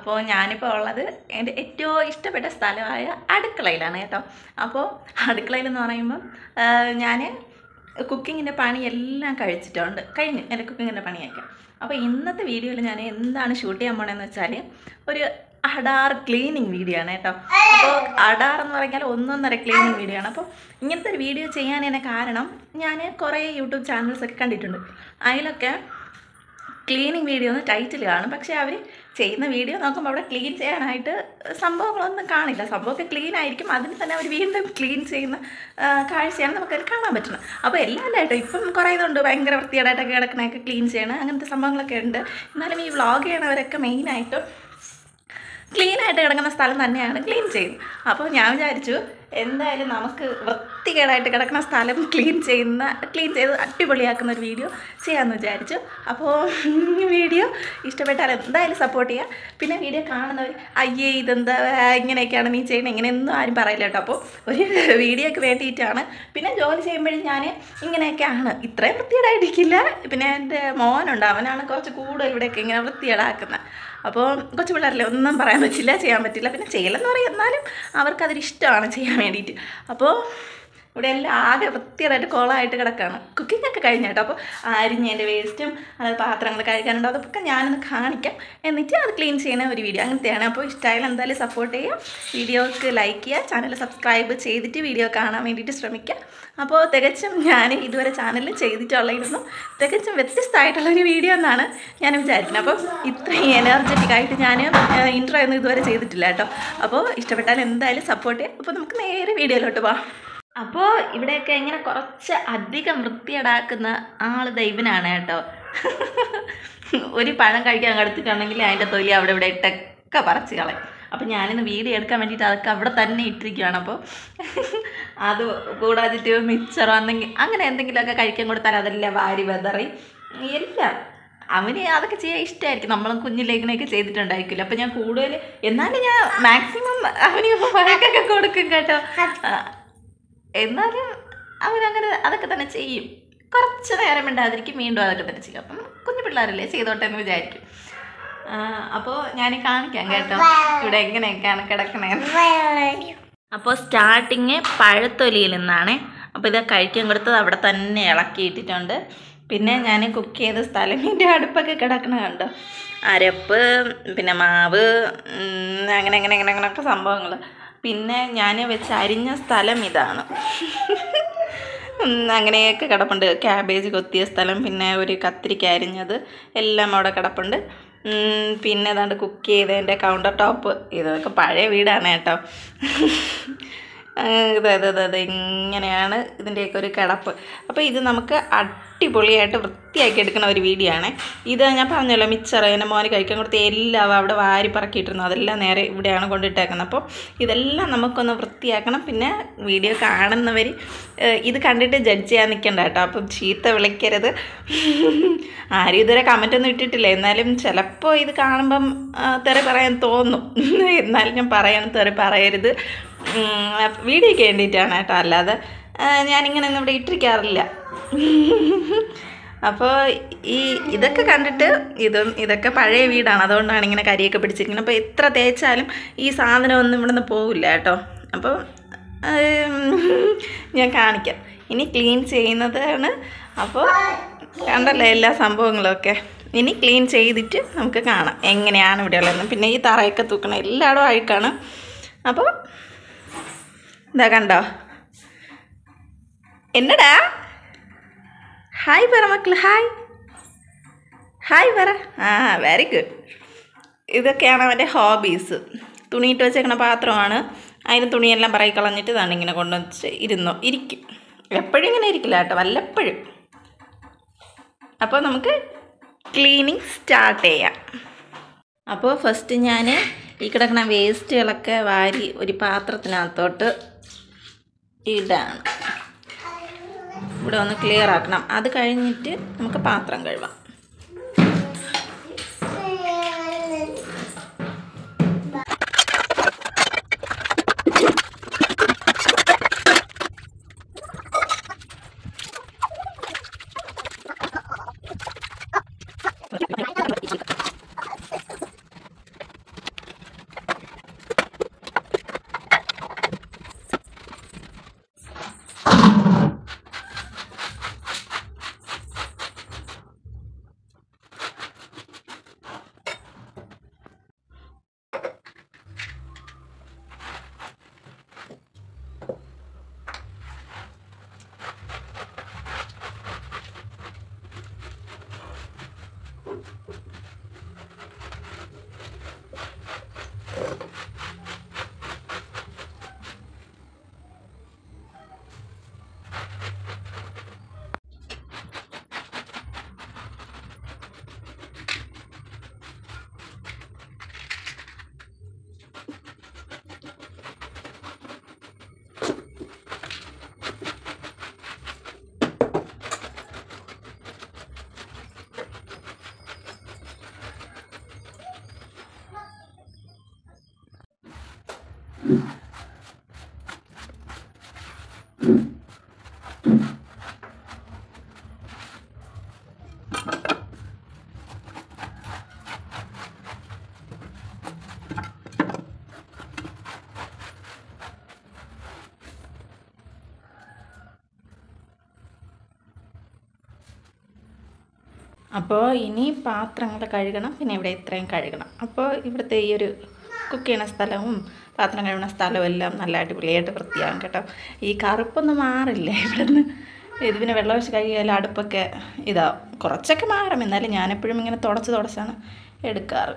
അപ്പോൾ ഞാനിപ്പോൾ ഉള്ളത് എൻ്റെ ഏറ്റവും ഇഷ്ടപ്പെട്ട സ്ഥലമായ അടുക്കളയിലാണ് കേട്ടോ അപ്പോൾ അടുക്കളയിലെന്ന് പറയുമ്പം ഞാൻ കുക്കിങ്ങിൻ്റെ പണിയെല്ലാം കഴിച്ചിട്ടുണ്ട് കഴിഞ്ഞു എൻ്റെ കുക്കിങ്ങിൻ്റെ പണിയൊക്കെ അപ്പോൾ ഇന്നത്തെ വീഡിയോയിൽ ഞാൻ എന്താണ് ഷൂട്ട് ചെയ്യാൻ പോണതെന്ന് വെച്ചാൽ ഒരു അടാർ ക്ലീനിങ് വീഡിയോ ആണ് കേട്ടോ അപ്പോൾ അടാർ എന്ന് പറഞ്ഞാൽ ഒന്നൊന്നര ക്ലീനിങ് വീഡിയോ ആണ് അപ്പോൾ ഇങ്ങനത്തെ ഒരു വീഡിയോ ചെയ്യാൻ എന്നെ കാരണം ഞാൻ കുറേ യൂട്യൂബ് ചാനൽസ് ഒക്കെ കണ്ടിട്ടുണ്ട് അതിലൊക്കെ ക്ലീനിങ് വീഡിയോ എന്ന് ടൈറ്റിൽ കാണും പക്ഷേ അവർ ചെയ്യുന്ന വീഡിയോ നോക്കുമ്പോൾ അവിടെ ക്ലീൻ ചെയ്യാനായിട്ട് സംഭവങ്ങളൊന്നും കാണില്ല സംഭവമൊക്കെ ക്ലീൻ ആയിരിക്കും അതിന് തന്നെ അവർ വീണ്ടും ക്ലീൻ ചെയ്യുന്ന ആ, കാഴ്ചയാണ് നമുക്കതിൽ കാണാൻ പറ്റുന്നത് അപ്പോൾ എല്ലാം അല്ല കേട്ടോ ഇപ്പം കുറേ ഇതുണ്ട് ഭയങ്കര വൃത്തികേടായിട്ടൊക്കെ കിടക്കണയൊക്കെ ക്ലീൻ ചെയ്യണം അങ്ങനത്തെ സംഭവങ്ങളൊക്കെ ഉണ്ട് എന്നാലും ഈ വ്ളോഗ് ചെയ്യണവരൊക്കെ മെയിനായിട്ടും ക്ലീൻ ആയിട്ട് കിടക്കുന്ന സ്ഥലം തന്നെയാണ് ക്ലീൻ ചെയ്യുന്നത് അപ്പോൾ ഞാൻ വിചാരിച്ചു എന്തായാലും നമുക്ക് വൃത്തികേടായിട്ട് കിടക്കുന്ന സ്ഥലം ക്ലീൻ ചെയ്യുന്ന ക്ലീൻ ചെയ്ത് അടിപൊളിയാക്കുന്ന ഒരു വീഡിയോ ചെയ്യാമെന്ന് വിചാരിച്ചു അപ്പോൾ വീഡിയോ ഇഷ്ടപ്പെട്ടാൽ എന്തായാലും സപ്പോർട്ട് ചെയ്യുക പിന്നെ വീഡിയോ കാണുന്നവർ അയ്യേ ഇതെന്താ ഇങ്ങനെയൊക്കെയാണ് നീ ചെയ്യുന്നത് ഇങ്ങനെയൊന്നും ആരും പറയില്ല കേട്ടോ അപ്പോൾ ഒരു വീഡിയോക്ക് വേണ്ടിയിട്ടാണ് പിന്നെ ജോലി ചെയ്യുമ്പോഴും ഞാൻ ഇങ്ങനെയൊക്കെയാണ് ഇത്രയും വൃത്തികേടായിരിക്കില്ല പിന്നെ എൻ്റെ മോനുണ്ട് അവനാണ് കുറച്ച് കൂടുതൽ ഇവിടെയൊക്കെ ഇങ്ങനെ വൃത്തികേടാക്കുന്നത് അപ്പോൾ കൊച്ചു പിള്ളേരല്ലേ ഒന്നും പറയാൻ പറ്റില്ല ചെയ്യാൻ പറ്റില്ല പിന്നെ ചെയ്യലെന്ന് പറയും എന്നാലും അവർക്കതൊരു ഇഷ്ടമാണ് ചെയ്യാൻ വേണ്ടിയിട്ട് അപ്പോൾ ഇവിടെ എല്ലാം ആകെ വൃത്തിയായിട്ട് കോളമായിട്ട് കിടക്കുകയാണ് കുക്കിംഗ് ഒക്കെ കഴിഞ്ഞ കേട്ടോ അപ്പോൾ അരിഞ്ഞതിൻ്റെ വേസ്റ്റും അതായത് പാത്രങ്ങൾ കഴിക്കാനുണ്ടോ അതൊക്കെ ഞാനൊന്ന് കാണിക്കാം എന്നിട്ട് അത് ക്ലീൻ ചെയ്യുന്ന ഒരു വീഡിയോ അങ്ങനത്തെയാണ് അപ്പോൾ ഇഷ്ടമായാലും എന്തായാലും സപ്പോർട്ട് ചെയ്യുക വീഡിയോക്ക് ലൈക്ക് ചെയ്യുക ചാനൽ സബ്സ്ക്രൈബ് ചെയ്തിട്ട് വീഡിയോ കാണാൻ വേണ്ടിയിട്ട് ശ്രമിക്കുക അപ്പോൾ തികച്ചും ഞാൻ ഇതുവരെ ചാനലിൽ ചെയ്തിട്ടുള്ളായിരുന്നു തികച്ചും വ്യത്യസ്തമായിട്ടുള്ള ഒരു വീഡിയോ എന്നാണ് ഞാൻ വിചാരിക്കുന്നത് അപ്പോൾ ഇത്രയും എനർജറ്റിക് ആയിട്ട് ഞാൻ ഇൻട്രോ ഒന്നും ഇതുവരെ ചെയ്തിട്ടില്ല കേട്ടോ അപ്പോൾ ഇഷ്ടപ്പെട്ടാൽ എന്തായാലും സപ്പോർട്ട് ചെയ്യുക അപ്പോൾ നമുക്ക് നേരെ വീഡിയോയിലോട്ട് പോകാം അപ്പോൾ ഇവിടെയൊക്കെ ഇങ്ങനെ കുറച്ച് അധികം വൃത്തിയേടാക്കുന്ന ആൾ ദൈവനാണ് കേട്ടോ ഒരു പഴം കഴിക്കാൻ കടത്തിട്ടുണ്ടെങ്കിൽ അതിൻ്റെ തൊലി അവിടെ ഇവിടെ ഇട്ടൊക്കെ പറിച്ച് കളയും അപ്പോൾ ഞാനിന്ന് വീഡിയോ എടുക്കാൻ വേണ്ടിയിട്ട് അതൊക്കെ അവിടെ തന്നെ ഇട്ടിരിക്കുകയാണ് അപ്പോൾ അത് കൂടാതിട്ട് മിച്ചറോ എന്തെങ്കിലും അങ്ങനെ എന്തെങ്കിലുമൊക്കെ കഴിക്കാൻ കൊടുത്താൽ അതെല്ലാം വാരി വെതറി എല്ലാം അവന് അതൊക്കെ ചെയ്യാൻ ഇഷ്ടമായിരിക്കും നമ്മളും കുഞ്ഞിലെ ഇങ്ങനെയൊക്കെ ചെയ്തിട്ടുണ്ടായിരിക്കില്ല അപ്പം ഞാൻ കൂടുതൽ എന്നാലും ഞാൻ മാക്സിമം അവന് വഴക്കൊക്കെ കൊടുക്കും കേട്ടോ ആ, എന്നാലും അവനങ്ങനെ അതൊക്കെ തന്നെ ചെയ്യും കുറച്ച് നേരം മിണ്ടാതിരിക്കും വീണ്ടും അതൊക്കെ തന്നെ ചെയ്യും അപ്പം കുഞ്ഞു പിള്ളേരല്ലേ ചെയ്തോട്ടെ എന്ന് വിചാരിക്കും അപ്പോൾ ഞാൻ കാണിക്കാം കേട്ടോ ഇവിടെ എങ്ങനെയൊക്കെയാണ് കിടക്കണേന്ന് അപ്പോൾ സ്റ്റാർട്ടിങ് പഴത്തൊലിയിൽ നിന്നാണ് അപ്പോൾ ഇത് കഴിക്കാൻ കൊടുത്തത് അവിടെ തന്നെ ഇളക്കിയിട്ടിട്ടുണ്ട് പിന്നെ ഞാൻ കുക്ക് ചെയ്ത സ്ഥലം എൻ്റെ അടുപ്പൊക്കെ കിടക്കണ കണ്ടോ അരപ്പ് പിന്നെ മാവ് ഉം, അങ്ങനെ അങ്ങനെ അങ്ങനെ അങ്ങനെയൊക്കെ സംഭവങ്ങൾ പിന്നെ ഞാൻ വെച്ച് അരിഞ്ഞ സ്ഥലം ഇതാണ് ഉം, അങ്ങനെയൊക്കെ കിടപ്പുണ്ട് ക്യാബേജ് കൊത്തിയ സ്ഥലം പിന്നെ ഒരു കത്തിരിക്ക അരിഞ്ഞത് എല്ലാം അവിടെ കിടപ്പുണ്ട് ഉം, പിന്നെ ഏതാണ്ട് കുക്ക് ചെയ്തതിൻ്റെ കൗണ്ടർ ടോപ്പ് ഇതൊക്കെ പഴയ വീടാണ് കേട്ടോ ആ, ഇത് ഇത് ഇത് ഇത് ഇങ്ങനെയാണ് ഇതിൻ്റെയൊക്കെ ഒരു കിടപ്പ് അപ്പോൾ ഇത് നമുക്ക് അടിപൊളിയായിട്ട് വൃത്തിയാക്കി എടുക്കുന്ന ഒരു വീഡിയോ ആണ് ഇത് ഞാൻ പറഞ്ഞല്ലോ മിച്ചർ എൻ്റെ മോന് കഴിക്കാൻ കൊടുത്ത എല്ലാം അവിടെ വാരി പറക്കിയിട്ടിരുന്നു അതെല്ലാം നേരെ ഇവിടെയാണ് കൊണ്ടിട്ടേക്കുന്നത് അപ്പോൾ ഇതെല്ലാം നമുക്കൊന്ന് വൃത്തിയാക്കണം പിന്നെ വീഡിയോ കാണുന്നവർ ഏഹ്, ഇത് കണ്ടിട്ട് ജഡ്ജ് ചെയ്യാൻ നിൽക്കണ്ട കേട്ടോ അപ്പം ചീത്ത വിളിക്കരുത് ആരും ഇതുവരെ കമൻ്റ് ഒന്നും ഇട്ടിട്ടില്ല എന്നാലും ചിലപ്പോൾ ഇത് കാണുമ്പം ആ, തെറി പറയാൻ തോന്നും എന്നാലും ഞാൻ പറയാൻ തെറി പറയരുത് വീഡിയോയ്ക്ക് വേണ്ടിയിട്ടാണ് കേട്ടോ അല്ലാതെ ആ, ഞാനിങ്ങനെ ഒന്നും ഇവിടെ ഇട്ടിരിക്കാറില്ല അപ്പോൾ ഈ ഇതൊക്കെ കണ്ടിട്ട് ഇത് ഇതൊക്കെ പഴയ വീടാണ് അതുകൊണ്ടാണ് ഇങ്ങനെ കരിയൊക്കെ പിടിച്ചിരിക്കുന്നത് അപ്പോൾ എത്ര തേച്ചാലും ഈ സാധനമൊന്നും ഇവിടെ നിന്ന് പോവില്ല കേട്ടോ അപ്പോൾ ഞാൻ കാണിക്കാം ഇനി ക്ലീൻ ചെയ്യുന്നതാണ് അപ്പോൾ കണ്ടല്ലോ എല്ലാ സംഭവങ്ങളൊക്കെ ഇനി ക്ലീൻ ചെയ്തിട്ട് നമുക്ക് കാണാം എങ്ങനെയാണ് ഇവിടെ ഉള്ളതെന്ന് പിന്നെ ഈ തറയൊക്കെ തൂക്കണം എല്ലായിടും അഴുക്കാണ് അപ്പോൾ ഇതാ കണ്ടോ എന്നടാ ഹായ് പറ മക്കൾ ഹായ് ഹായ് പറ ആ വെരി ഗുഡ് ഇതൊക്കെയാണ് അവൻ്റെ ഹോബീസ് തുണിയിട്ട് വെച്ചേക്കണ പാത്രമാണ് അതിന് തുണിയെല്ലാം പറയി കളഞ്ഞിട്ട് ഇതാണ് ഇങ്ങനെ കൊണ്ടുവച്ച് ഇരുന്നോ ഇരിക്കും എപ്പോഴും ഇങ്ങനെ ഇരിക്കില്ല കേട്ടോ വല്ലപ്പോഴും അപ്പോൾ നമുക്ക് ക്ലീനിങ് സ്റ്റാർട്ട് ചെയ്യാം അപ്പോൾ ഫസ്റ്റ് ഞാൻ ഈ കിടക്കുന്ന വേസ്റ്റുകളൊക്കെ വാരി ഒരു പാത്രത്തിനകത്തോട്ട് ഇടാണ് ഇവിടെ ഒന്ന് ക്ലിയർ ആക്കണം അത് കഴിഞ്ഞിട്ട് നമുക്ക് പാത്രം കഴുകാം അപ്പോൾ ഇനി പാത്രങ്ങൾ കഴുകണം പിന്നെ ഇവിടെ ഇത്രയും കഴുകണം അപ്പോൾ ഇവിടുത്തെ ഈ ഒരു കുക്ക് ചെയ്യണ സ്ഥലവും പാത്രം കഴുകണ സ്ഥലവും എല്ലാം നല്ല അടിപൊളിയായിട്ട് വൃത്തിയാകും കേട്ടോ ഈ കറുപ്പൊന്നും മാറില്ല ഇവിടുന്ന് ഇത് പിന്നെ വെള്ളമൊഴിച്ച് കഴുകിയാൽ അടുപ്പൊക്കെ ഇതാവും കുറച്ചൊക്കെ മാറും എന്നാലും ഞാനെപ്പോഴും ഇങ്ങനെ തുടച്ച് തുടച്ചാണ് എടുക്കാറ്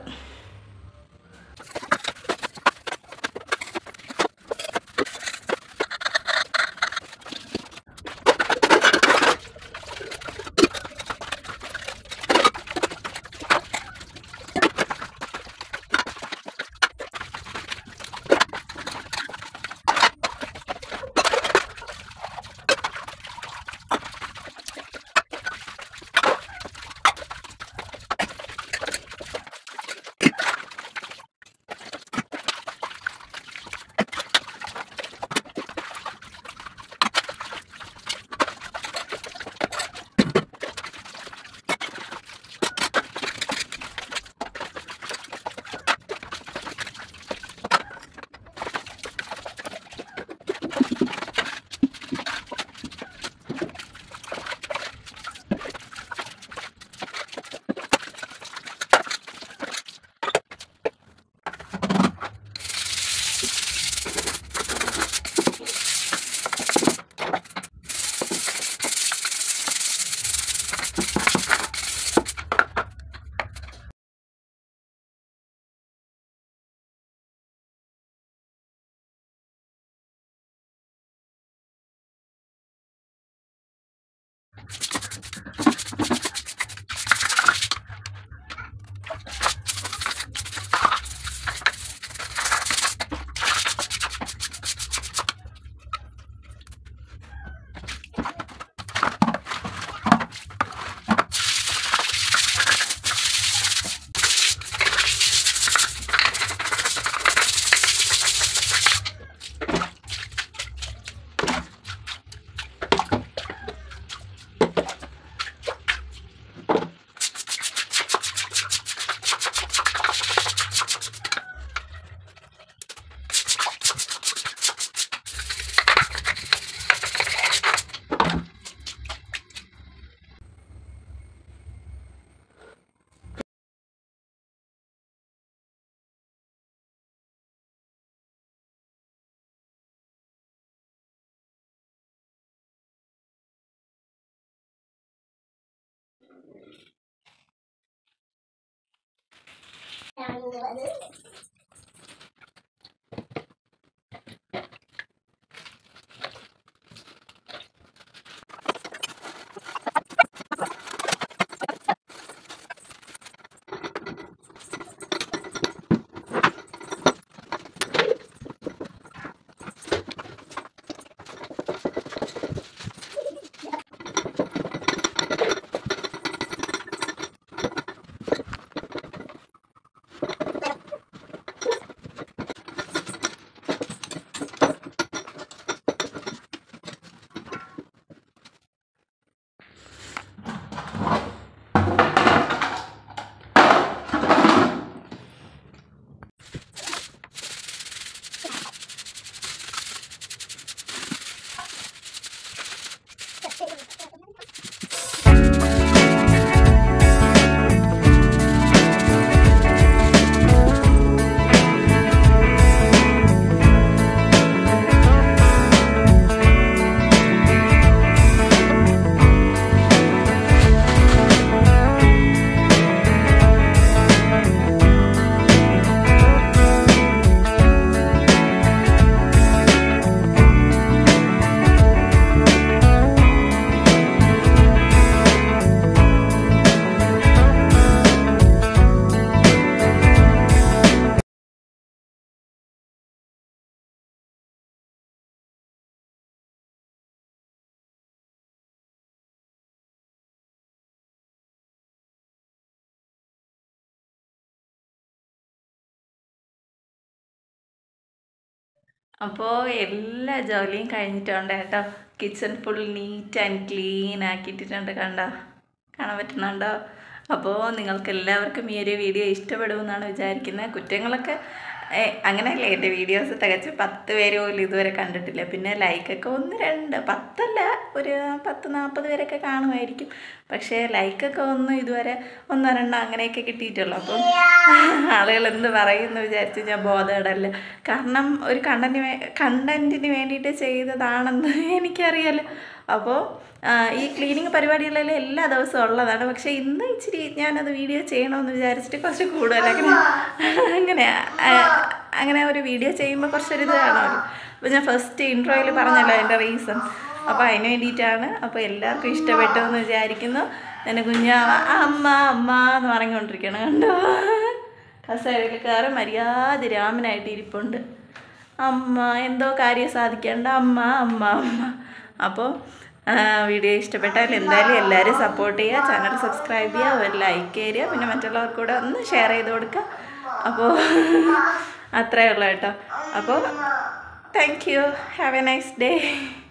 അപ്പോൾ എല്ലാ ജോലിയും കഴിഞ്ഞിട്ടുണ്ട് കേട്ടോ kitchen full neat and clean ആക്കിയിട്ടിട്ടുണ്ട് കണ്ടോ കാണാൻ പറ്റുന്നുണ്ടോ അപ്പോൾ നിങ്ങൾക്ക് എല്ലാവർക്കും ഈ ഒരു വീഡിയോ ഇഷ്ടപ്പെടുമെന്നാണ് വിചാരിക്കുന്നത് കുറ്റങ്ങളൊക്കെ ഏ, അങ്ങനെയല്ലേ എൻ്റെ വീഡിയോസ് തികച്ച് പത്ത് പേര് പോലും ഇതുവരെ കണ്ടിട്ടില്ല പിന്നെ ലൈക്കൊക്കെ ഒന്ന് രണ്ട് പത്തല്ല ഒരു പത്ത് നാൽപ്പത് പേരൊക്കെ കാണുമായിരിക്കും പക്ഷേ ലൈക്കൊക്കെ ഒന്നും ഇതുവരെ ഒന്നോ രണ്ടോ അങ്ങനെയൊക്കെ കിട്ടിയിട്ടുള്ളൂ അപ്പം ആളുകൾ എന്ത് പറയുമെന്ന് വിചാരിച്ച് ഞാൻ ബോധപ്പെടല്ല കാരണം ഒരു കണ്ടന്റ് കണ്ടന്റിന് വേണ്ടിയിട്ട് ചെയ്തതാണെന്ന് എനിക്കറിയാലോ അപ്പോൾ ഈ ക്ലീനിങ് പരിപാടികളെല്ലാം എല്ലാ ദിവസവും ഉള്ളതാണ് പക്ഷേ ഇന്ന് ഇച്ചിരി ഞാനത് വീഡിയോ ചെയ്യണമെന്ന് വിചാരിച്ചിട്ട് കുറച്ച് കൂടുതൽ അങ്ങനെ അങ്ങനെ ആ, അങ്ങനെ ഒരു വീഡിയോ ചെയ്യുമ്പോൾ കുറച്ചൊരു ഇത് കാണുമല്ലോ അപ്പോൾ ഞാൻ ഫസ്റ്റ് ഇൻട്രോയിൽ പറഞ്ഞല്ലോ എൻ്റെ റീസൺ അപ്പോൾ അതിന് വേണ്ടിയിട്ടാണ് അപ്പോൾ എല്ലാവർക്കും ഇഷ്ടപ്പെട്ടു എന്ന് വിചാരിക്കുന്നു എൻ്റെ കുഞ്ഞാവ അമ്മ അമ്മ എന്ന് പറഞ്ഞുകൊണ്ടിരിക്കണം കണ്ടോ കസേരയിൽ കയറി മര്യാദ രാമനായിട്ട് ഇരിപ്പുണ്ട് അമ്മ എന്തോ കാര്യം സാധിക്കേണ്ട അമ്മ അമ്മ അമ്മ അപ്പോൾ വീഡിയോ ഇഷ്ടപ്പെട്ടാൽ എന്തായാലും എല്ലാവരും സപ്പോർട്ട് ചെയ്യുക ചാനൽ സബ്സ്ക്രൈബ് ചെയ്യുക ഒരു ലൈക്ക് ചെയ്യുക പിന്നെ മറ്റുള്ളവർക്ക് കൂടെ ഒന്ന് ഷെയർ ചെയ്ത് കൊടുക്കുക അപ്പോൾ അത്രയേ ഉള്ളൂ കേട്ടോ അപ്പോൾ thank you have a nice day